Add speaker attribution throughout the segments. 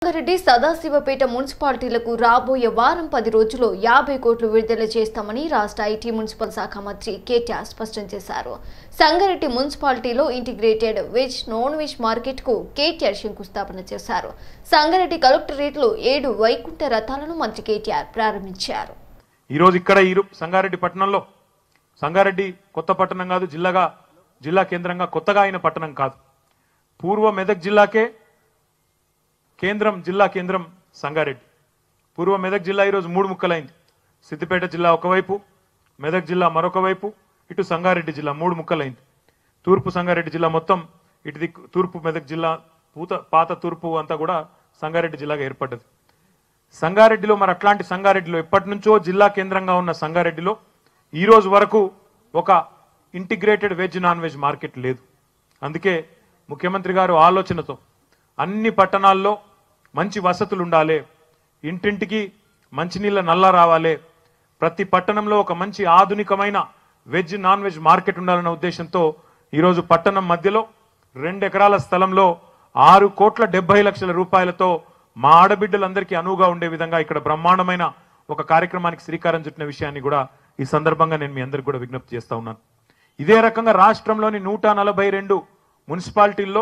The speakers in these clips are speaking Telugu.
Speaker 1: రంగారెడ్డి సదాశివపేట మున్సిపాలిటీలకు రాబోయే వారం పది రోజుల్లో యాభై కోట్లు విడుదల చేస్తామని రాష్ట్ర ఐటీ మున్సిపల్ శాఖ మంత్రి కేటీఆర్ స్పష్టం చేశారు సంగారెడ్డి మున్సిపాలిటీలో integrated veg non veg market కు కేటీఆర్ శంకుస్థాపన చేశారు సంగారెడ్డి కలెక్టరేట్లో ఏడు వైకుంఠ రథాలను మంత్రి కేటీఆర్ ప్రారంభించారు
Speaker 2: ఈరోజు ఇక్కడ ఈ రూ- సంగారెడ్డి పట్టణంలో సంగారెడ్డి కొత్త పట్టణం కాదు జిల్లాగా జిల్లా కేంద్రంగా కొత్తగా అయిన పట్టణం కాదు పూర్వ మెదక్ జిల్లాకే కేంద్రం జిల్లా కేంద్రం సంగారెడ్డి పూర్వ మెదక్ జిల్లా ఈరోజు మూడు ముక్కలైంది సిద్దిపేట జిల్లా ఒకవైపు మెదక్ జిల్లా మరొక వైపు ఇటు సంగారెడ్డి జిల్లా మూడు ముక్కలైంది తూర్పు సంగారెడ్డి జిల్లా మొత్తం ఇటు దిక్కు తూర్పు మెదక్ జిల్లా పూత పాత తూర్పు అంతా కూడా సంగారెడ్డి జిల్లాగా ఏర్పడ్డది సంగారెడ్డిలో మరి అట్లాంటి సంగారెడ్డిలో ఎప్పటి నుంచో జిల్లా కేంద్రంగా ఉన్న సంగారెడ్డిలో ఈ రోజు వరకు ఒక integrated veg non veg market లేదు అందుకే ముఖ్యమంత్రి గారు ఆలోచనతో అన్ని పట్టణాల్లో మంచి వసతులు ఉండాలి ఇంటింటికి మంచినీళ్ళ నల్లా రావాలి ప్రతి పట్టణంలో ఒక మంచి ఆధునికమైన వెజ్ నాన్ వెజ్ మార్కెట్ ఉండాలన్న ఉద్దేశంతో ఈరోజు పట్టణం మధ్యలో రెండు ఎకరాల స్థలంలో ఆరు కోట్ల డెబ్బై లక్షల రూపాయలతో మా ఆడబిడ్డలందరికీ అనువుగా ఉండే విధంగా ఇక్కడ బ్రహ్మాండమైన ఒక కార్యక్రమానికి శ్రీకారం చుట్టిన విషయాన్ని కూడా ఈ సందర్భంగా నేను మీ అందరికి కూడా విజ్ఞప్తి చేస్తా ఉన్నాను ఇదే రకంగా రాష్ట్రంలోని నూట నలభై రెండు మున్సిపాలిటీల్లో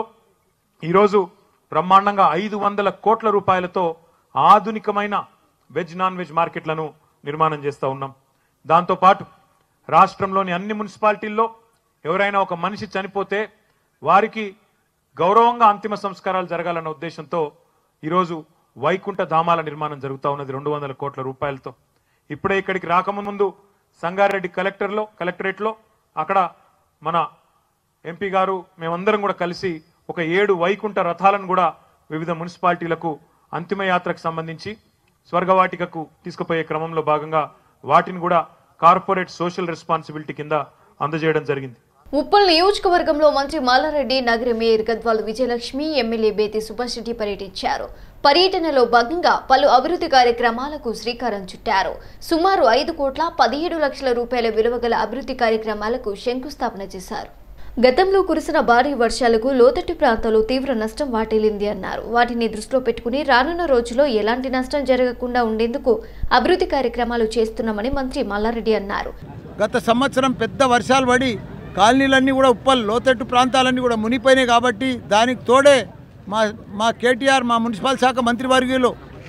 Speaker 2: ఈరోజు బ్రహ్మాండంగా ఐదు వందల కోట్ల రూపాయలతో ఆధునికమైన వెజ్ నాన్ వెజ్ మార్కెట్లను నిర్మాణం చేస్తూ ఉన్నాం దాంతోపాటు రాష్ట్రంలోని అన్ని మున్సిపాలిటీల్లో ఎవరైనా ఒక మనిషి చనిపోతే వారికి గౌరవంగా అంతిమ సంస్కారాలు జరగాలన్న ఉద్దేశంతో ఈరోజు వైకుంఠ ధామాల నిర్మాణం జరుగుతూ ఉన్నది రెండు వందల కోట్ల రూపాయలతో ఇప్పుడే ఇక్కడికి రాకముందు సంగారెడ్డి కలెక్టర్లో కలెక్టరేట్లో అక్కడ మన ఎంపీ గారు మేమందరం కూడా కలిసి ఒక ఏడు వైకుంఠ రథాలను కూడా వివిధ మున్సిపాలిటీలకు అంతిమ యాత్రకు సంబంధించి స్వర్గవాటికకు తీసుకుపోయే క్రమంలో భాగంగా వాటిని కూడా కార్పొరేట్ సోషల్ రెస్పాన్సిబిలిటీ కింద అందజేయడం జరిగింది
Speaker 1: ఉప్పల్ నియోజకవర్గంలో మంత్రి మాలారెడ్డి నగర మేయర్ గద్వాల్ విజయలక్ష్మి ఎమ్మెల్యే బేతి సుభాష్ రెడ్డి పర్యటించారు పర్యటనలో భాగంగా పలు అభివృద్ధి కార్యక్రమాలకు శ్రీకారం చుట్టారు సుమారు ఐదు కోట్ల పదిహేడు లక్షల రూపాయల విలువ గల అభివృద్ధి కార్యక్రమాలకు శంకుస్థాపన చేశారు గతంలో కురిసిన భారీ వర్షాలకు లోతట్టు ప్రాంతాల్లో తీవ్ర నష్టం వాటిల్లింది అన్నారు వాటిని దృష్టిలో పెట్టుకుని రానున్న రోజుల్లో ఎలాంటి నష్టం జరగకుండా ఉండేందుకు అభివృద్ధి కార్యక్రమాలు చేస్తున్నామని మంత్రి మల్లారెడ్డి అన్నారు
Speaker 3: గత సంవత్సరం పెద్ద వర్షాలు పడి కాలనీలన్నీ కూడా ఉప్పల్ లోతట్టు ప్రాంతాలన్నీ కూడా మునిగిపోయినాయి కాబట్టి దానికి తోడే మా మా కేటీఆర్ మా మున్సిపల్ శాఖ మంత్రివర్గీయులు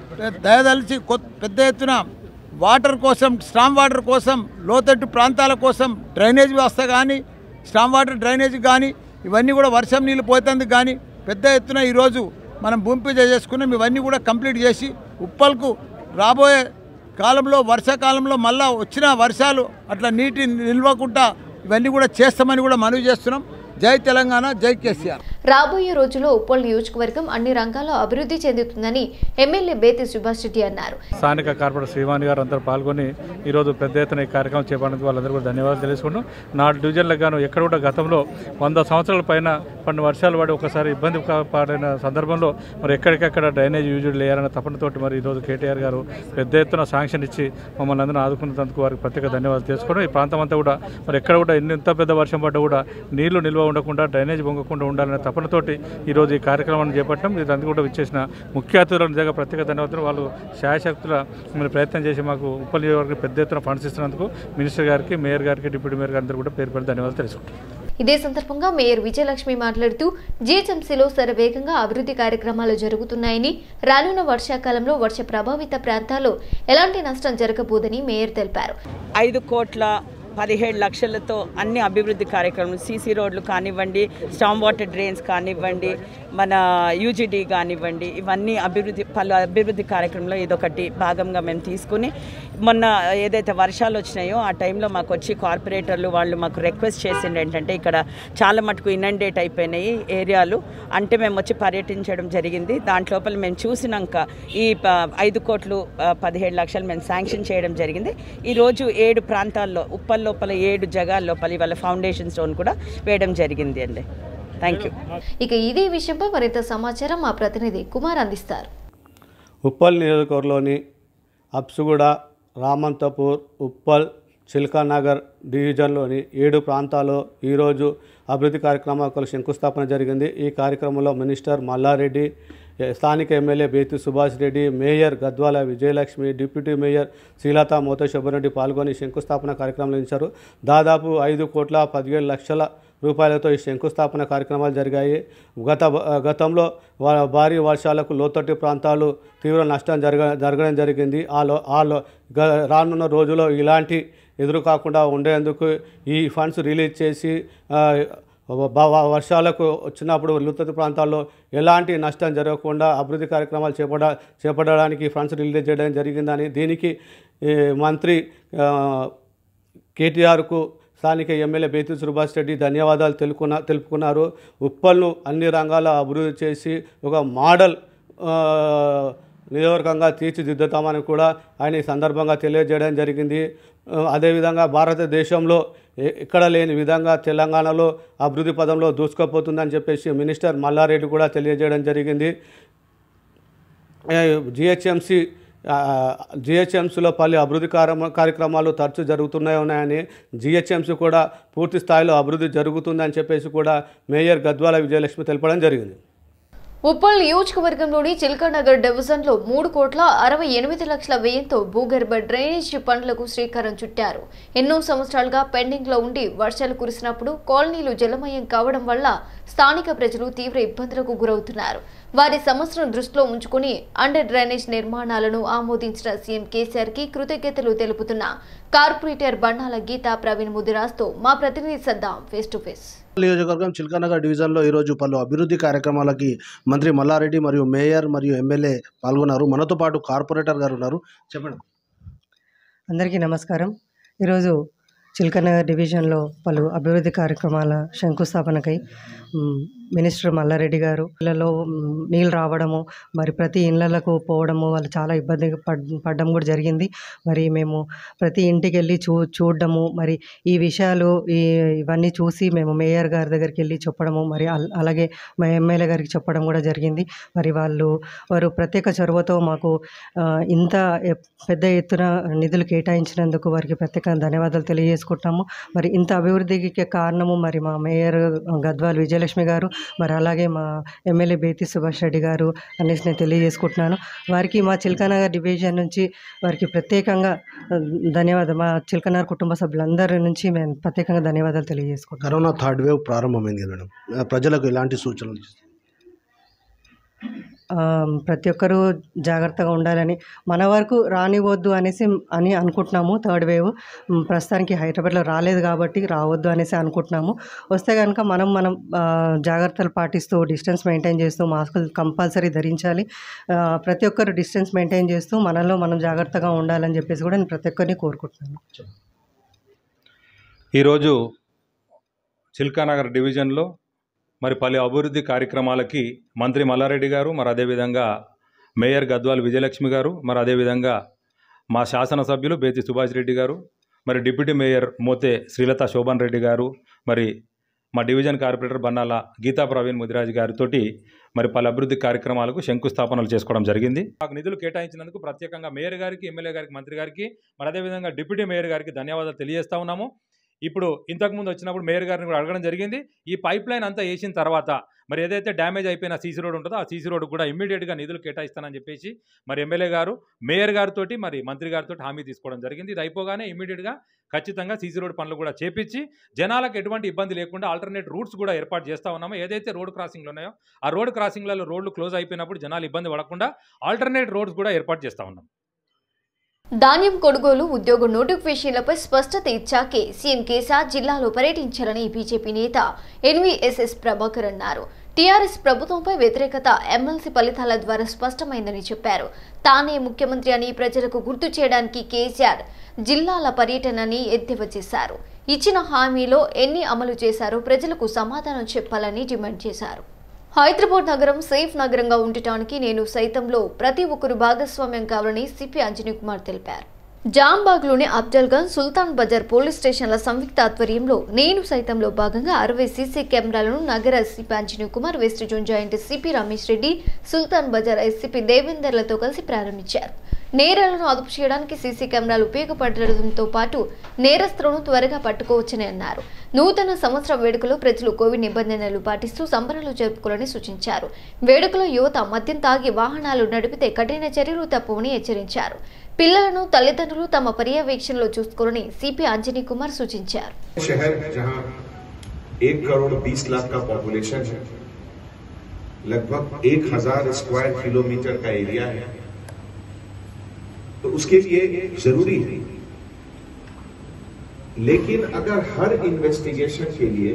Speaker 3: దయదలిచి కొ- పెద్ద ఎత్తున వాటర్ కోసం స్టామ్ వాటర్ కోసం లోతట్టు ప్రాంతాల కోసం డ్రైనేజ్ వ్యవస్థ కానీ స్టామ్ వాటర్ డ్రైనేజ్ కానీ ఇవన్నీ కూడా వర్షం నీళ్ళు పోతుంది కానీ పెద్ద ఎత్తున ఈరోజు మనం భూమి పూజ చేసుకున్నాం ఇవన్నీ కూడా కంప్లీట్ చేసి ఉప్పల్కు రాబోయే కాలంలో వర్షాకాలంలో మళ్ళా వచ్చిన వర్షాలు అట్లా నీటి నిల్వకుండా ఇవన్నీ కూడా చేస్తామని కూడా మనవి చేస్తున్నాం జై తెలంగాణ జై కేసీఆర్
Speaker 1: రాబోయే రోజుల్లో ఉప్పల్ నియోజకవర్గం అన్ని రంగాల్లో అభివృద్ధి చెందుతుందని ఎమ్మెల్యే బేతి సుభాష్ రెడ్డి అన్నారు
Speaker 4: స్థానిక కార్పొరేటర్ శ్రీవాణి గారు అందరూ పాల్గొని ఈరోజు పెద్ద ఎత్తున ఈ కార్యక్రమం చేపట్టినందుకు వాళ్ళందరూ కూడా ధన్యవాదాలు తెలుసుకుంటూ నా డివిజన్లకు గాను ఎక్కడ కూడా గతంలో వంద సంవత్సరాల పైన పడిన వర్షాలు పడి ఒకసారి ఇబ్బంది కా- పడిన సందర్భంలో మరి ఎక్కడికెక్కడ డ్రైనేజ్ యూజుడ్ లేయాలన్న తపనతోటి మరి ఈరోజు కేటీఆర్ గారు పెద్ద ఎత్తున శాంక్షన్ ఇచ్చి మమ్మల్ని అందరూ ఆదుకున్నందుకు వారికి ప్రత్యేక ధన్యవాదాలు తెలుసుకోవడం ఈ ప్రాంతం అంతా కూడా మరి ఎక్కడ కూడా ఎన్ని ఎంత పెద్ద వర్షం పడ్డా కూడా నీళ్లు నిల్వ ఉండకుండా డ్రైనేజ్ పొంగకుండా ఉండాలనే తపనతోటి ఈరోజు ఈ కార్యక్రమాన్ని చేపట్టడం ఇది అందుకు కూడా విచ్చేసిన ముఖ్య అతిథులను నిజంగా ప్రత్యేక ధన్యవాదాలు వాళ్ళు శాయశక్తుల మరి ప్రయత్నం చేసి మాకు ఉప్పల్ నియోజకవర్గం పెద్ద ఎత్తున ఫండ్స్ ఇస్తున్నందుకు మినిస్టర్ గారికి మేయర్ గారికి డిప్యూటీ మేయర్ గారికి అందరూ కూడా పేరు పేరు ధన్యవాదాలు తెలుసుకుంటాం
Speaker 1: ఇదే సందర్భంగా మేయర్ విజయలక్ష్మి మాట్లాడుతూ జీహెచ్ఎంసీలో శరవేగంగా అభివృద్ధి కార్యక్రమాలు జరుగుతున్నాయని రానున్న వర్షాకాలంలో వర్ష ప్రభావిత ప్రాంతాల్లో ఎలాంటి నష్టం జరగబోదని మేయర్ తెలిపారు
Speaker 5: ఐదు కోట్ల పదిహేడు లక్షలతో అన్ని అభివృద్ధి కార్యక్రమాలు సీసీ రోడ్లు కానివ్వండి స్టామ్ వాటర్ డ్రైన్స్ కానివ్వండి మన యూజీడీ కానివ్వండి ఇవన్నీ అభివృద్ధి పలు అభివృద్ధి కార్యక్రమంలో ఇదొకటి భాగంగా మేము తీసుకుని మొన్న ఏదైతే వర్షాలు వచ్చినాయో ఆ టైంలో మాకు వచ్చి కార్పొరేటర్లు వాళ్ళు మాకు రిక్వెస్ట్ చేసింది ఏంటంటే ఇక్కడ చాలా మటుకు ఇనండేట్ అయిపోయినాయి ఏరియాలు అంటే మేము వచ్చి పర్యటించడం జరిగింది దాంట్లోపల మేము చూసినాక ఈ ప- ఐదు కోట్లు ఆ, పదిహేడు లక్షలు మేము శాంక్షన్ చేయడం జరిగింది ఈరోజు ఏడు ప్రాంతాల్లో ఉప్పల్ లోపల ఏడు జగాల లోపల ఇవాళ ఫౌండేషన్ స్టోన్ కూడా వేయడం జరిగింది అండి థ్యాంక్ యూ
Speaker 1: ఇక ఇదే విషయంపై మరింత సమాచారం మా ప్రతినిధి కుమార్ అందిస్తారు
Speaker 6: ఉప్పల్ నియోజకవర్గంలోని అప్సుగూడ రామంతపూర్ ఉప్పల్ చిల్కానగర్ డివిజన్లోని ఏడు ప్రాంతాల్లో ఈరోజు అభివృద్ధి కార్యక్రమాలకు శంకుస్థాపన జరిగింది ఈ కార్యక్రమంలో మినిస్టర్ మల్లారెడ్డి ఏ, స్థానిక MLA Bethi Subhash Reddy mayor Gadwala Vijayalakshmi deputy mayor Srilatha Motha Shubhareddy పాల్గొని శంకుస్థాపన కార్యక్రమంలో ఇచ్చారు దాదాపు ఐదు కోట్ల పదిహేడు లక్షల రూపాయలతో ఈ శంకుస్థాపన కార్యక్రమాలు జరిగాయి గత గతంలో వా- భారీ వర్షాలకు లోతట్టు ప్రాంతాలు తీవ్ర నష్టం జరగ జరగడం జరిగింది ఆ లో ఆ లో గ- రానున్న రోజుల్లో ఇలాంటి ఎదురు కాకుండా ఉండేందుకు ఈ ఫండ్స్ రిలీజ్ చేసి ఆ, బ- బ- వర్షాలకు వచ్చినప్పుడు లోతట్టు ప్రాంతాల్లో ఎలాంటి నష్టం జరగకుండా అభివృద్ధి కార్యక్రమాలు చేపడ చేపట్టడానికి ఫండ్స్ రిలీజ్ చేయడం జరిగిందని దీనికి ఈ మంత్రి ఆ, కేటీఆర్కు స్థానిక ఎమ్మెల్యే బేతి సుభాష్ రెడ్డి ధన్యవాదాలు తెలుపుకున్న తెలుపుకున్నారు ఉప్పల్ను అన్ని రంగాల అభివృద్ధి చేసి ఒక మోడల్ ఆ, నియోజకవర్గంగా తీర్చిదిద్దుతామని కూడా ఆయన ఈ సందర్భంగా తెలియజేయడం జరిగింది ఆ, అదేవిధంగా భారతదేశంలో ఎ- ఎక్కడ లేని విధంగా తెలంగాణలో అభివృద్ధి పదంలో దూసుకుపోతుందని చెప్పేసి మినిస్టర్ మల్లారెడ్డి కూడా తెలియజేయడం జరిగింది జిహెచ్ఎంసి జిహెచ్ఎంసీలో పలు అభివృద్ధి కార్యమ కార్యక్రమాలు తరచూ జరుగుతున్నాయి ఉన్నాయని జిహెచ్ఎంసీ కూడా పూర్తి స్థాయిలో అభివృద్ధి జరుగుతుందని చెప్పేసి కూడా మేయర్ గద్వాల విజయలక్ష్మి తెలపడం జరిగింది
Speaker 1: ఉప్పల్ నియోజకవర్గంలోని చిల్కానగర్ డివిజన్లో మూడు కోట్ల అరవై ఎనిమిది లక్షల వ్యయంతో భూగర్భ డ్రైనేజ్ పనులకు శ్రీకారం చుట్టారు ఎన్నో సంవత్సరాలుగా పెండింగ్ లో ఉండి వర్షాలు కురిసినప్పుడు కాలనీలు జలమయం కావడం వల్ల స్థానిక ప్రజలు తీవ్ర ఇబ్బందులకు గురవుతున్నారు వారి సమస్యను దృష్టిలో ఉంచుకుని అండర్ డ్రైనేజ్ నిర్మాణాలను ఆమోదించిన సీఎం కేసీఆర్ కి కృతజ్ఞతలు తెలుపుతున్న కార్పొరేటర్ బండాల గీతా ప్రవీణ్ ముదిరాజ్తో మా ప్రతినిధి సద్దాం ఫేస్ టు ఫేస్
Speaker 7: నియోజకవర్గం చిల్కానగర్ డివిజన్లో ఈరోజు పలు అభివృద్ధి కార్యక్రమాలకి మంత్రి మల్లారెడ్డి మరియు మేయర్ మరియు ఎమ్మెల్యే పాల్గొన్నారు మనతో పాటు కార్పొరేటర్ గారు ఉన్నారు చెప్పండి
Speaker 8: అందరికీ నమస్కారం ఈరోజు చిల్కనగర్ డివిజన్లో పలు అభివృద్ధి కార్యక్రమాల శంకుస్థాపనకై మ్, మినిస్టర్ మల్లారెడ్డి గారు ఇళ్లలో మ్, నీళ్ళు రావడము మరి ప్రతి ఇళ్లకు పోవడము వాళ్ళు చాలా ఇబ్బంది పడ్ పడడం కూడా జరిగింది మరి మేము ప్రతి ఇంటికి వెళ్ళి చూ చూడడము మరి ఈ విషయాలు ఈ ఇవన్నీ చూసి మేము మేయర్ గారి దగ్గరికి వెళ్ళి చెప్పడము మరి అల్- అలాగే మా ఎమ్మెల్యే గారికి చెప్పడం కూడా జరిగింది మరి వాళ్ళు వారు ప్రత్యేక చొరవతో మాకు ఆ, ఇంత ఎ- పెద్ద ఎత్తున నిధులు కేటాయించినందుకు వారికి ప్రత్యేక ధన్యవాదాలు తెలియజేసుకుంటున్నాము మరి ఇంత అభివృద్ధికి కారణము మరి మా మేయర్ గద్వాల్ విజయలక్ష్మి గారు మరి అలాగే మా ఎమ్మెల్యే బేతి సుభాష్ రెడ్డి గారు అనేసి నేను తెలియజేసుకుంటున్నాను వారికి మా చిల్కానగర్ డివిజన్ నుంచి వారికి ప్రత్యేకంగా ఆ, ధన్యవాదాలు మా చిల్కనగర్ కుటుంబ సభ్యులందరి నుంచి మేము ప్రత్యేకంగా ధన్యవాదాలు తెలియజేసుకుంటాం
Speaker 7: కరోనా థర్డ్ వేవ్ ప్రారంభమైంది కదా మేడం ఆ, ప్రజలకు ఎలాంటి సూచనలు ఇస్తారు?
Speaker 8: ఆ, ప్రతి ఒక్కరూ జాగ్రత్తగా ఉండాలని మన వరకు రానివద్దు అనేసి అని అనుకుంటున్నాము థర్డ్ వేవ్ మ్, ప్రస్తుతానికి హైదరాబాద్లో రాలేదు కాబట్టి రావద్దు అనేసి అనుకుంటున్నాము వస్తే కనుక మనం మనం ఆ, జాగ్రత్తలు పాటిస్తూ డిస్టెన్స్ మెయింటైన్ చేస్తూ మాస్కులు కంపల్సరీ ధరించాలి ఆ, ప్రతి ఒక్కరు డిస్టెన్స్ మెయింటైన్ చేస్తూ మనలో మనం జాగ్రత్తగా ఉండాలని చెప్పేసి కూడా నేను ప్రతి ఒక్కరిని కోరుకుంటున్నాను
Speaker 9: ఈరోజు చిల్కానగర్ డివిజన్లో మరి పలు అభివృద్ధి కార్యక్రమాలకి మంత్రి మల్లారెడ్డి గారు మరి అదేవిధంగా మేయర్ గద్వాల్ విజయలక్ష్మి గారు మరి అదేవిధంగా మా శాసనసభ్యులు బేతి సుభాష్ రెడ్డి గారు మరి డిప్యూటీ మేయర్ మోతే శ్రీలత శోభన్ రెడ్డి గారు మరి మా డివిజన్ కార్పొరేటర్ బన్నాల గీతా ప్రవీణ్ ముదిరాజ్ గారితో మరి పలు అభివృద్ధి కార్యక్రమాలకు శంకుస్థాపనలు చేసుకోవడం జరిగింది మాకు నిధులు కేటాయించినందుకు ప్రత్యేకంగా మేయర్ గారికి ఎమ్మెల్యే గారికి మంత్రి గారికి మరి అదేవిధంగా డిప్యూటీ మేయర్ గారికి ధన్యవాదాలు తెలియజేస్తా ఉన్నాము ఇప్పుడు ఇంతకుముందు వచ్చినప్పుడు మేయర్ గారిని కూడా అడగడం జరిగింది ఈ పైప్ లైన్ అంతా వేసిన తర్వాత మరి ఏదైతే డ్యామేజ్ అయిపోయిన సీసీ రోడ్ ఉంటుందో ఆ సీసీ రోడ్ కూడా ఇమ్మీడియట్గా నిధులు కేటాయిస్తానని చెప్పేసి మరి ఎమ్మెల్యే గారు మేయర్ గారితో మరి మంత్రి గారితో హామీ తీసుకోవడం జరిగింది ఇది అయిపోగానే ఇమ్మీడియట్గా ఖచ్చితంగా సీసీ రోడ్ పనులు కూడా చేపించి జనాలకు ఎటువంటి ఇబ్బంది లేకుండా ఆల్టర్నేట్ రూట్స్ కూడా ఏర్పాటు చేస్తూ ఉన్నాము ఏదైతే రోడ్ క్రాసింగ్లు ఉన్నాయో ఆ రోడ్ క్రాసింగ్లలో రోడ్లు క్లోజ్ అయిపోయినప్పుడు జనాలు ఇబ్బంది పడకుండా ఆల్టర్నేట్ రోడ్స్ కూడా ఏర్పాటు చేస్తూ ఉన్నాం
Speaker 1: ధాన్యం కొనుగోలు ఉద్యోగ నోటిఫికేషన్లపై స్పష్టత ఇచ్చాకే సీఎం కేసీఆర్ జిల్లాలో పర్యటించారని బీజేపీ నేత ఎన్వీఎస్ఎస్ ప్రభాకర్ అన్నారు టీఆర్ఎస్ ప్రభుత్వంపై వ్యతిరేకత ఎమ్మెల్సీ ఫలితాల ద్వారా స్పష్టమైందని చెప్పారు తానే ముఖ్యమంత్రి అని ప్రజలకు గుర్తు చేయడానికి కేసీఆర్ జిల్లాల పర్యటనని ఎద్దేవా చేశారు ఇచ్చిన హామీలో ఎన్ని అమలు చేశారో ప్రజలకు సమాధానం చెప్పాలని డిమాండ్ చేశారు హైదరాబాద్ నగరం సేఫ్ నగరంగా ఉండటానికి నేను సైతంలో ప్రతి ఒక్కరు భాగస్వామ్యం కావాలని సిపి అంజనీ కుమార్ తెలిపారు జాంబాగ్లోని అఫ్జల్గంజ్ సుల్తాన్ బజార్ పోలీస్ స్టేషన్ల సంయుక్త ఆధ్వర్యంలో నేను సైతంలో భాగంగా అరవై సీసీ కెమెరాలను నగర CP Anjani Kumar west zone joint CP Ramesh Reddy Sultan Bazar ఎస్సీపీ దేవేందర్లతో కలిసి ప్రారంభించారు నేరాలను అదుపు చేయడానికి సీసీ కెమెరాలు ఉపయోగపడడంతో పాటు నేరస్తులను త్వరగా పట్టుకోవచ్చని అన్నారు నూతన సంవత్సర వేడుకలో ప్రజలు కోవిడ్ నిబంధనలు పాటిస్తూ సంబరాలు జరుపుకోవాలని సూచించారు వేడుకలో యువత మద్యం తాగి వాహనాలు నడిపితే కఠిన చర్యలు తప్పవని హెచ్చరించారు పిల్లలను తల్లిదండ్రులు తమ పర్యవేక్షణలో చూసుకోవాలని సిపి అంజనీ కుమార్ సూచించారు
Speaker 10: शहर जहां एक करोड़ बीस लाख का पॉपुलेशन है लगभग एक हजार स्क्वायर किलोमीटर का एरिया है तो उसके लिए जरूरी है लेकिन अगर हर इन्वेस्टिगेशन के लिए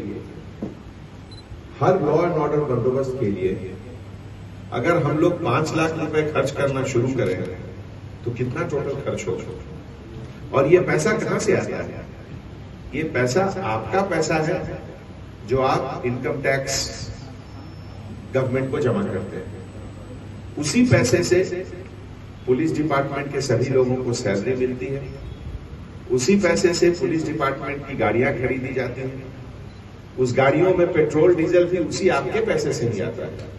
Speaker 10: हर लॉ एंड ऑर्डर बंदोबस्त के लिए अगर हम लोग पांच लाख रुपए खर्च करना शुरू करें तो कितना टोटल खर्च होगा और ये पैसा कहां से आता है ये पैसा आपका पैसा है जो आप इनकम टैक्स गवर्नमेंट को जमा करते हैं उसी पैसे से पुलिस डिपार्टमेंट के सभी लोगों को सैलरी मिलती है उसी पैसे से पुलिस डिपार्टमेंट की गाड़ियां खरीदी जाती हैं उस गाड़ियों में पेट्रोल डीजल भी उसी आपके पैसे से ही आता है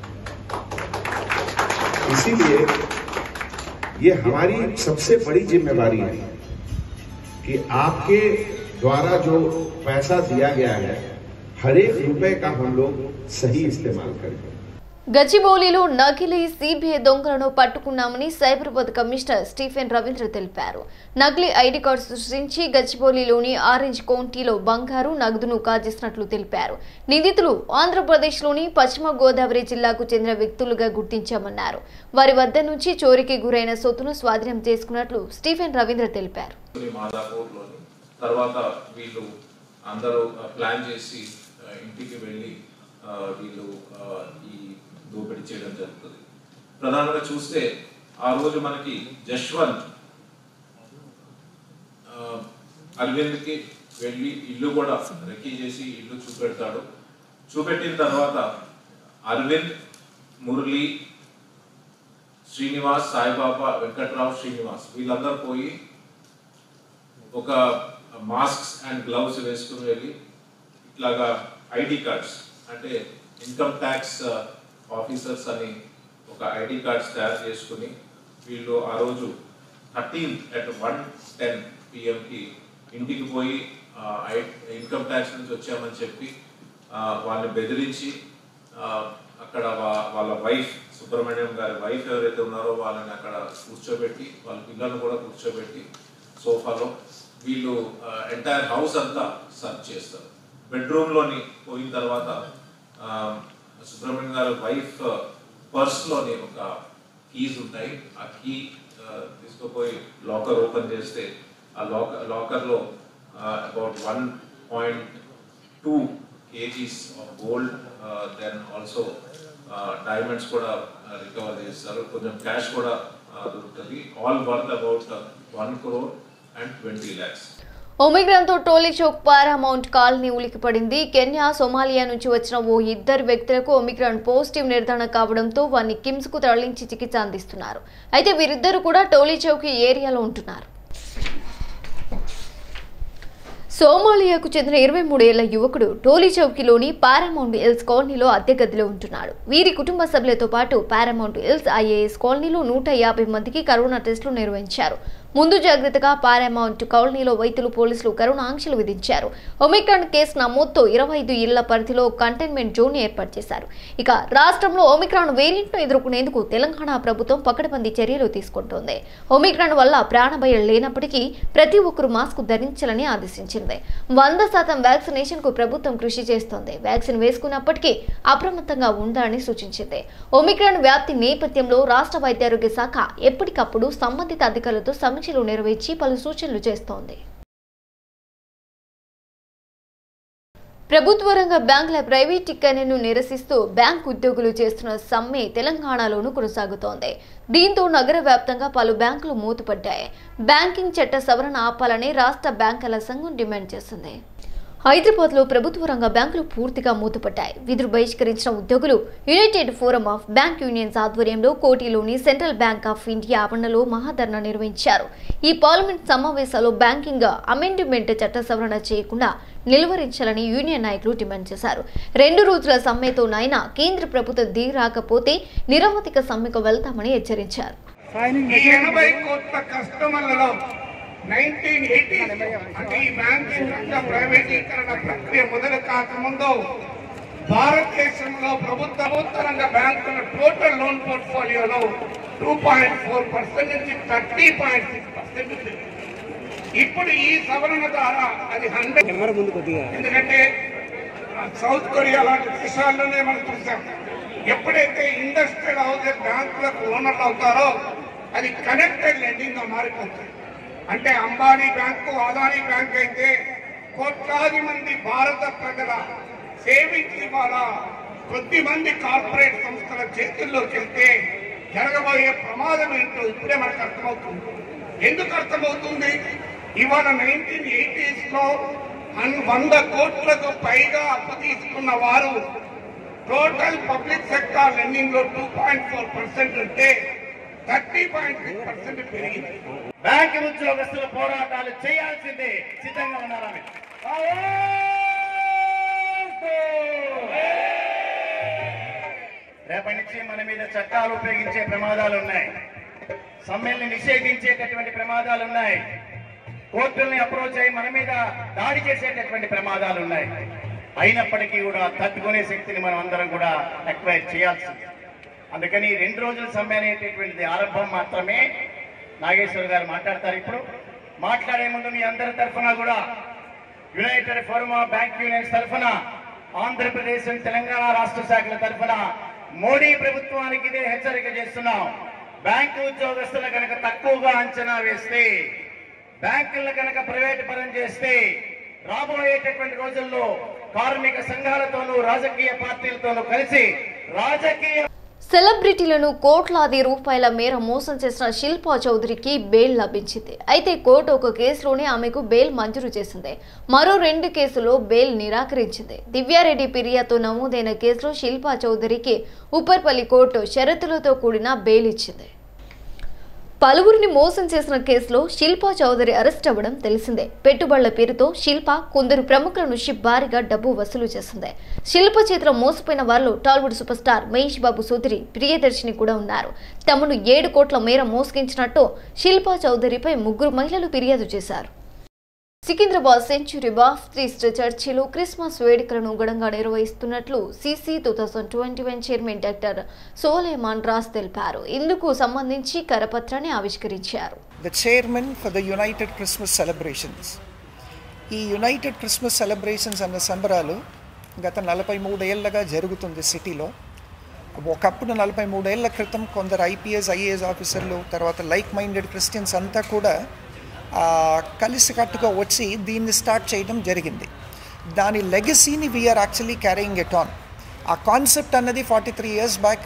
Speaker 10: इसीलिए ये हमारी सबसे बड़ी जिम्मेवारी है कि आपके द्वारा जो पैसा दिया गया है हर एक रुपए का हम लोग सही इस्तेमाल करें
Speaker 1: గచ్చిబౌలిలో నకిలీ సిబిఐ దొంగలను పట్టుకున్నామని సైబరాబాద్ కమిషనర్ స్టీఫెన్ రవీంద్ర తెలిపారు నకిలీ ఐడి కార్డు సృష్టించి గచ్చిబౌలిలోని ఆరెంజ్ కౌంటీలో బంగారు నగదును కాజేసినట్లు తెలిపారు నిందితులు ఆంధ్రప్రదేశ్లోని పశ్చిమ గోదావరి జిల్లాకు చెందిన వ్యక్తులుగా గుర్తించామన్నారు వారి వద్ద నుంచి చోరీకి గురైన సొత్తును స్వాధీనం చేసుకున్నట్లు స్టీఫెన్ రవీంద్ర తెలిపారు
Speaker 11: మాదాపూర్లోని తర్వాత వీళ్ళు అందరూ ఆ, ప్లాన్ చేసి ఆ, ఇంటికి వెళ్ళి ఆ, వీళ్ళు ఆ, ఈ దోపిడీ చేయడం జరుగుతుంది ప్రధానంగా చూస్తే ఆ రోజు మనకి జశ్వంత్ ఆ, అరవింద్కి వెళ్ళి ఇల్లు కూడా రెక్కీ చేసి ఇల్లు చూపెడతాడు చూపెట్టిన తర్వాత అరవింద్ మురళి శ్రీనివాస్ సాయిబాబా వెంకట్రావు శ్రీనివాస్ వీళ్ళందరూ పోయి ఒక మాస్క్స్ అండ్ గ్లౌస్ వేసుకుని వెళ్ళి ఇట్లాగా ఐడి కార్డ్స్ అంటే ఇన్కమ్ ట్యాక్స్ ఆఫీసర్స్ అని ఒక ఐడి కార్డ్స్ తయారు చేసుకుని వీళ్ళు ఆ రోజు థర్టీన్ అట్ వన్ టెన్ పిఎంకి ఇంటికి పోయి ఇన్కమ్ ట్యాక్స్ నుంచి వచ్చామని చెప్పి ఆ, వాళ్ళని బెదిరించి ఆ, అక్కడ వా- వాళ్ళ వైఫ్ సుబ్రహ్మణ్యం గారి వైఫ్ ఎవరైతే ఉన్నారో వాళ్ళని అక్కడ కూర్చోబెట్టి వాళ్ళ పిల్లల్ని కూడా కూర్చోబెట్టి సోఫాలో వీళ్ళు ఎంటైర్ హౌస్ అంతా సర్చ్ చేస్తారు బెడ్రూమ్ లోని పోయిన తర్వాత ఆ, సుబ్రహ్మణ్యం గారి వైఫ్ పర్స్ లోని ఒక కీస్ ఉంటాయి ఆ కీ తీసుకుపోయి లాకర్ ఓపెన్ చేస్తే ఆ లాకర్ లాకర్ లో about one point two kgs of gold then also diamonds కూడా రికవర్ చేస్తారు కొంచెం క్యాష్ కూడా uh, దొరుకుతుంది all worth about one crore and twenty lakhs
Speaker 1: ఒమిగ్రాన్తో టోలీ చౌక్ పారామౌంట్ కాలనీ ఉలికిపడింది కెన్యా సోమాలియా నుంచి వచ్చిన ఓ ఇద్దరు వ్యక్తులకు ఒమిగ్రాన్ పాజిటివ్ నిర్ధారణ కావడంతో వారిని కిమ్స్ కు తరలించి చికిత్స అందిస్తున్నారు అయితే వీరిద్దరు కూడా టోలీ చౌక్ ఏరియాలో ఉంటున్నారు సోమాలియాకు చెందిన ఇరవై మూడేళ్ల యువకుడు టోలీ చౌకీలోని పారామౌంట్ హిల్స్ కాలనీలో అద్దె గదిలో ఉంటున్నాడు వీరి కుటుంబ సభ్యులతో పాటు పారామౌంట్ హిల్స్ ఐఏఎస్ కాలనీలో నూట యాభై మందికి కరోనా టెస్టులు నిర్వహించారు ముందు జాగ్రత్తగా పారామౌంట్ కాలనీలో వైద్యులు పోలీసులు కరోనా ఆంక్షలు విధించారు ఒమిక్రాన్ కేసు నమోదుతో ఇరవై ఐదు ఇళ్ల పరిధిలో కంటైన్మెంట్ జోన్ ఏర్పాటు చేశారు ఇక రాష్ట్రంలో ఒమిక్రాన్ వేరియంట్ను ఎదుర్కొనేందుకు తెలంగాణ ప్రభుత్వం పకడ్బందీ చర్యలు తీసుకుంటోంది ఒమిక్రాన్ వల్ల ప్రాణభయం లేనప్పటికీ ప్రతి ఒక్కరూ మాస్క్ ధరించాలని ఆదేశించింది వంద శాతం వ్యాక్సినేషన్ కు ప్రభుత్వం కృషి చేస్తోంది వ్యాక్సిన్ వేసుకున్నప్పటికీ అప్రమత్తంగా ఉండాలని సూచించింది ఒమిక్రాన్ వ్యాప్తి నేపథ్యంలో రాష్ట్ర వైద్యారోగ్య శాఖ ఎప్పటికప్పుడు సంబంధిత అధికారులతో సమీక్షలు నిర్వహించి పలు సూచనలు చేస్తోంది ప్రభుత్వ రంగ బ్యాంకుల ప్రైవేటీకరణను నిరసిస్తూ బ్యాంక్ ఉద్యోగులు చేస్తున్న సమ్మె తెలంగాణలోనూ కొనసాగుతోంది దీంతో నగర వ్యాప్తంగా పలు బ్యాంకులు మూతపడ్డాయి బ్యాంకింగ్ చట్ట సవరణ ఆపాలని రాష్ట్ర బ్యాంకుల సంఘం డిమాండ్ చేసింది హైదరాబాద్ లో ప్రభుత్వ రంగ బ్యాంకులు పూర్తిగా మూతపడ్డాయి విధులు బహిష్కరించిన ఉద్యోగులు united forum of bank unions ఆధ్వర్యంలో కోటిలోని సెంట్రల్ బ్యాంక్ ఆఫ్ ఇండియా ఆవరణలో మహాధర్నా నిర్వహించారు ఈ పార్లమెంట్ సమావేశాల్లో బ్యాంకింగ్ అమెండ్మెంట్ చట్ట సవరణ చేయకుండా నిలువరించాలని యూనియన్ నాయకులు డిమాండ్ చేశారు రెండు రోజుల సమ్మెతోనైనా కేంద్ర ప్రభుత్వం దిగి రాకపోతే నిరవధిక సమ్మెకు వెళ్తామని హెచ్చరించారు
Speaker 12: ఈ ఎనభై కోట్ల కస్టమర్లలో నైన్టీన్ ఎయిటీ అంటే ఈ బ్యాంకింగ్ రంగ ప్రైవేటీకరణ ప్రక్రియ మొదలు కాకముందు భారతదేశంలో ప్రభుత్వ ప్రభుత్వ రంగ బ్యాంకుల టోటల్ లోన్ పోర్ట్ఫోలియోలో టూ పాయింట్ ఫోర్ పర్సెంట్ నుంచి థర్టీ పాయింట్ సిక్స్ పర్సెంట్ ఇప్పుడు ఈ సవరణ ద్వారా అది హండ్రెడ్ ఎందుకంటే ఆ సౌత్ కొరియా లాంటి దేశాల్లోనే మనం చూసాం ఎప్పుడైతే ఇండస్ట్రియల్ హౌసెస్ బ్యాంకులకు ఓనర్లు అవుతారో అది కనెక్టెడ్ లెండింగ్ గా మారిపోతుంది అంటే అంబానీ బ్యాంకు అదానీ బ్యాంక్ అయితే కోట్లాది మంది భారత ప్రజల సేవింగ్స్ ఇవాళ కొద్ది మంది కార్పొరేట్ సంస్థల చేతుల్లోకి వెళ్తే జరగబోయే ప్రమాదం ఏంటో ఇప్పుడే మనకు అర్థమవుతుంది ఎందుకు అర్థమవుతుంది ఇవాళ నైన్టీన్ ఎయిటీస్ లో అన్- వంద కోట్లకు పైగా అప్పు తీసుకున్న వారు టోటల్ పబ్లిక్ సెక్టార్ లెండింగ్ లో టూ పాయింట్ ఫోర్ పర్సెంట్ ఉంటే థర్టీ పాయింట్ సిక్స్ పర్సెంట్ పెరిగింది
Speaker 13: బ్యాంక్ ఉద్యోగస్తుల పోరాటాలు చేయాల్సిందే సిద్ధంగా ఉన్నారని రేపటి నుంచి మన మీద చట్టాలు ఉపయోగించే ప్రమాదాలు ఉన్నాయి సమ్మెల్ని నిషేధించేటటువంటి ప్రమాదాలు ఉన్నాయి కోర్టుల్ని అప్రోచ్ అయ్యి మన మీద దాడి చేసేటటువంటి ప్రమాదాలు ఉన్నాయి అయినప్పటికీ కూడా తట్టుకునే శక్తిని మనం అందరం కూడా అక్వైర్ చేయాల్సింది అందుకని ఈ రెండు రోజుల సమ్మె అనేటటువంటిది ఆరంభం మాత్రమే నాగేశ్వర్ గారు మాట్లాడతారు ఇప్పుడు మాట్లాడే ముందు మీ అందరి తరఫున కూడా united forum of bank unions తరఫున ఆంధ్రప్రదేశ్ తెలంగాణ రాష్ట్ర శాఖల తరఫున మోడీ ప్రభుత్వానికి ఇదే హెచ్చరిక చేస్తున్నాం బ్యాంకు ఉద్యోగస్తులు కనుక తక్కువగా అంచనా వేస్తే బ్యాంకులను కనుక ప్రైవేట్ పరం చేస్తే రాబోయేటటువంటి రోజుల్లో కార్మిక సంఘాలతోనూ రాజకీయ పార్టీలతోనూ కలిసి రాజకీయ
Speaker 1: సెలబ్రిటీలను కోట్లాది రూపాయల మేర మోసం చేసిన శిల్పా చౌదరికి బెయిల్ లభించింది అయితే కోర్టు ఒక కేసులోనే ఆమెకు బెయిల్ మంజూరు చేసింది మరో రెండు కేసులో బెయిల్ నిరాకరించింది దివ్యారెడ్డి ఫిర్యాదుతో నమోదైన కేసులో శిల్పా చౌదరికి ఉప్పర్పల్లి కోర్టు షరతులతో కూడిన బెయిల్ ఇచ్చింది పలువురిని మోసం చేసిన కేసులో శిల్పా చౌదరి అరెస్ట్ అవ్వడం తెలిసిందే పెట్టుబడుల పేరుతో శిల్ప కొందరు ప్రముఖుల నుంచి భారీగా డబ్బు వసూలు చేసింది శిల్ప చేతిలో మోసపోయిన వారిలో టాలీవుడ్ సూపర్ స్టార్ మహేష్ బాబు సోదరి ప్రియదర్శిని కూడా ఉన్నారు తమను ఏడు కోట్ల మేర మోసగించినట్టు శిల్పా చౌదరిపై ముగ్గురు మహిళలు ఫిర్యాదు చేశారు సికింద్రాబాద్ సెంచురీ బాప్టిస్ట్ చర్చిలో క్రిస్మస్ వేడుకలను ఘనంగా నిర్వహిస్తున్నట్లు CC two thousand twenty one chairman doctor Solomon Ross తెలిపారు ఇందుకు సంబంధించి కరపత్రాన్ని ఆవిష్కరించారు
Speaker 14: the chairman for the United Christmas Celebrations. ఈ యునైటెడ్ క్రిస్మస్ సెలబ్రేషన్స్ అన్న సంబరాలు గత నలభై మూడేళ్లగా జరుగుతుంది సిటీలో ఒకప్పుడు నలభై మూడేళ్ల క్రితం కొందరు ఐపీఎస్ ఐఏఎస్ ఆఫీసర్లు తర్వాత లైక్ మైండెడ్ క్రిస్టియన్స్ అంతా కూడా ఆ, కలిసికట్టుగా వచ్చి దీన్ని స్టార్ట్ చేయడం జరిగింది దాని లెగసీని we are actually carrying it on ఆ కాన్సెప్ట్ అన్నది ఫార్టీ త్రీ ఇయర్స్ బ్యాక్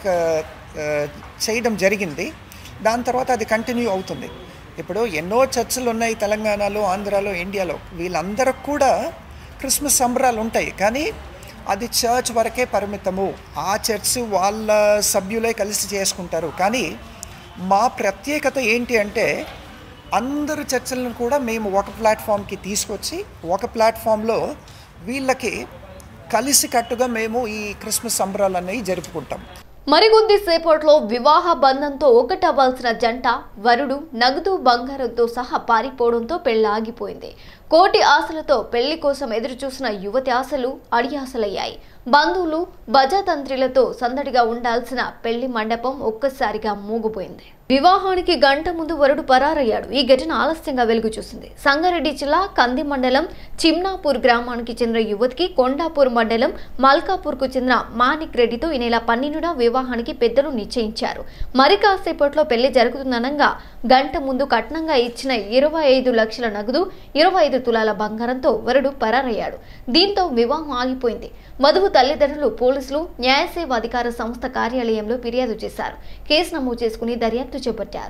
Speaker 14: చేయడం జరిగింది దాని తర్వాత అది కంటిన్యూ అవుతుంది ఇప్పుడు ఎన్నో చర్చిలు ఉన్నాయి తెలంగాణలో ఆంధ్రాలో ఇండియాలో వీళ్ళందరూ కూడా క్రిస్మస్ సంబరాలు ఉంటాయి కానీ అది చర్చ్ వరకే పరిమితము ఆ చర్చ్ వాళ్ళ సభ్యులే కలిసి చేసుకుంటారు కానీ మా ప్రత్యేకత ఏంటి అంటే అందరు చర్చలను కూడా మేము ఒక ప్లాట్ఫామ్కి తీసుకొచ్చి ఒక ప్లాట్ఫామ్లో వీళ్ళకి కలిసికట్టుగా మేము ఈ క్రిస్మస్ సంబరాలు అనేవి జరుపుకుంటాం
Speaker 1: మరికొద్ది సేపట్లో వివాహ బంధంతో ఒకటవ్వాల్సిన జంట వరుడు నగదు బంగారంతో సహా పారిపోవడంతో పెళ్లి ఆగిపోయింది కోటి ఆశలతో పెళ్లి కోసం ఎదురుచూసిన యువతి ఆశలు అడియాసలయ్యాయి బంధువులు భజతంత్రిలతో సందడిగా ఉండాల్సిన పెళ్లి మండపం ఒక్కసారిగా మూగిపోయింది వివాహానికి గంట ముందు వరుడు పరారయ్యాడు ఈ ఘటన ఆలస్యంగా వెలుగు చూసింది సంగారెడ్డి జిల్లా కంది మండలం చిమ్నాపూర్ గ్రామానికి చెందిన యువతికి కొండాపూర్ మండలం మల్కాపూర్కు చెందిన మానిక్ రెడ్డితో ఈ నెల పన్నెండున వివాహానికి పెద్దలు నిశ్చయించారు మరి కాసేపట్లో పెళ్లి జరుగుతుందనంగా గంట ముందు కట్నంగా ఇచ్చిన ఇరవై ఐదు లక్షల నగదు ఇరవై ఐదు తులాల బంగారంతో వరుడు పరారయ్యాడు దీంతో వివాహం ఆగిపోయింది వధువు తల్లిదండ్రులు పోలీసులు న్యాయసేవ అధికార సంస్థ కార్యాలయంలో ఫిర్యాదు చేశారు కేసు నమోదు చేసుకుని దర్యాప్తు చేపట్టారు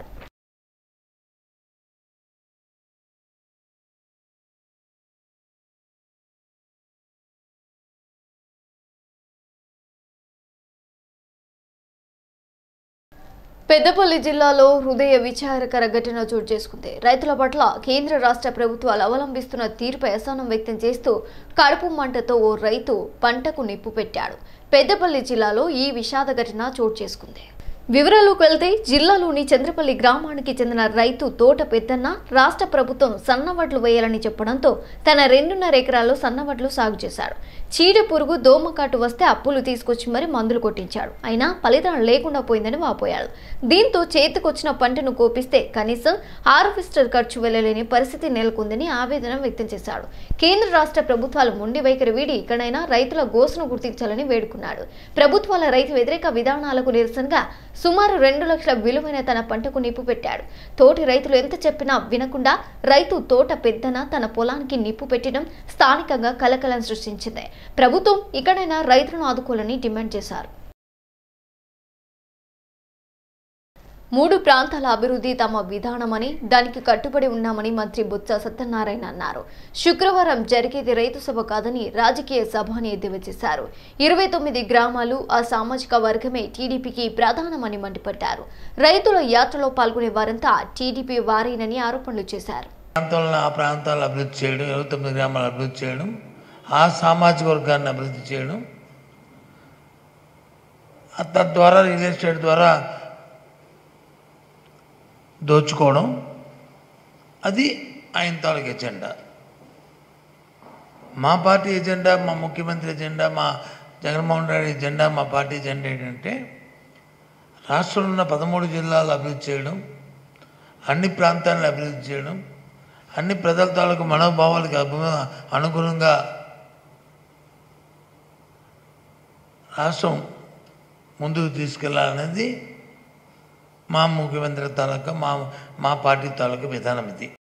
Speaker 1: పెద్దపల్లి జిల్లాలో హృదయ విచారకర ఘటన చోటు చేసుకుంది రైతుల పట్ల కేంద్ర రాష్ట్ర ప్రభుత్వాలు అవలంబిస్తున్న తీరుపై అసహనం వ్యక్తం చేస్తూ కడుపు మంటతో ఓ రైతు పంటకు నిప్పు పెట్టాడు పెద్దపల్లి జిల్లాలో ఈ విషాద ఘటన చోటు చేసుకుంది వివరాలకు వెళ్తే జిల్లాలోని చంద్రపల్లి గ్రామానికి చెందిన రైతు తోట పెద్దన్న రాష్ట్ర ప్రభుత్వం సన్నవడ్లు వేయాలని చెప్పడంతో తన రెండున్నర ఎకరాల్లో సన్నవడ్లు సాగు చేశాడు చీడ పురుగు దోమకాటు వస్తే అప్పులు తీసుకొచ్చి మరి మందులు కొట్టించాడు అయినా ఫలితం లేకుండా పోయిందని వాపోయాడు దీంతో చేతికొచ్చిన పంటను కోపిస్తే కనీసం హార్వెస్టర్ ఖర్చు వెళ్లలేని పరిస్థితి నెలకొందని ఆవేదన వ్యక్తం చేశాడు కేంద్ర రాష్ట్ర ప్రభుత్వాలు మొండి వైఖరి వీడి ఇక్కడైనా రైతుల గోసును గుర్తించాలని వేడుకున్నాడు ప్రభుత్వాల రైతు వ్యతిరేక విధానాలకు నిరసనగా సుమారు రెండు లక్షల విలువైన తన పంటకు నిప్పు పెట్టాడు తోటి రైతులు ఎంత చెప్పినా వినకుండా రైతు తోట పెద్దన తన పొలానికి నిప్పు పెట్టడం స్థానికంగా కలకలం సృష్టించింది ప్రభుత్వం ఇక్కడైనా రైతులను ఆదుకోవాలని డిమాండ్ చేశారు మూడు ప్రాంతాల అభివృద్ధి తమ విధానమని దానికి కట్టుబడి ఉన్నామని మంత్రి బొత్స సత్యనారాయణ అన్నారు శుక్రవారం జరిగేది రైతు సభ కాదని రాజకీయ సభ అని ఎద్దేవా చేశారు ఇరవై తొమ్మిది గ్రామాలు ఆ సామాజిక వర్గమే టీడీపీకి ప్రధానమని మండిపడ్డారు రైతుల యాత్రలో పాల్గొనే వారంతా టీడీపీ వారేనని ఆరోపణలు చేశారు
Speaker 15: ప్రాంతాలను ఆ ప్రాంతాలను అభివృద్ధి చేయడం ఇరవై తొమ్మిది గ్రామాలు అభివృద్ధి చేయడం ఆ సామాజిక వర్గాన్ని అభివృద్ధి చేయడం ఆ తద్వారా రియల్ ఎస్టేట్ ద్వారా దోచుకోవడం అది ఆయన తాలూకు ఎజెండా మా పార్టీ ఎజెండా మా ముఖ్యమంత్రి ఎజెండా మా జగన్మోహన్ రెడ్డి ఎజెండా మా పార్టీ ఎజెండా ఏంటంటే రాష్ట్రంలో ఉన్న పదమూడు జిల్లాలు అభివృద్ధి చేయడం అన్ని ప్రాంతాలను అభివృద్ధి చేయడం అన్ని ప్రజల తాలూకు మనోభావాలకు అభిమ అనుగుణంగా రాష్ట్రం ముందుకు తీసుకెళ్లాలనేది మా ముఖ్యమంత్రి తాలూకా మా మా పార్టీ తాలూకా విధానం ఇది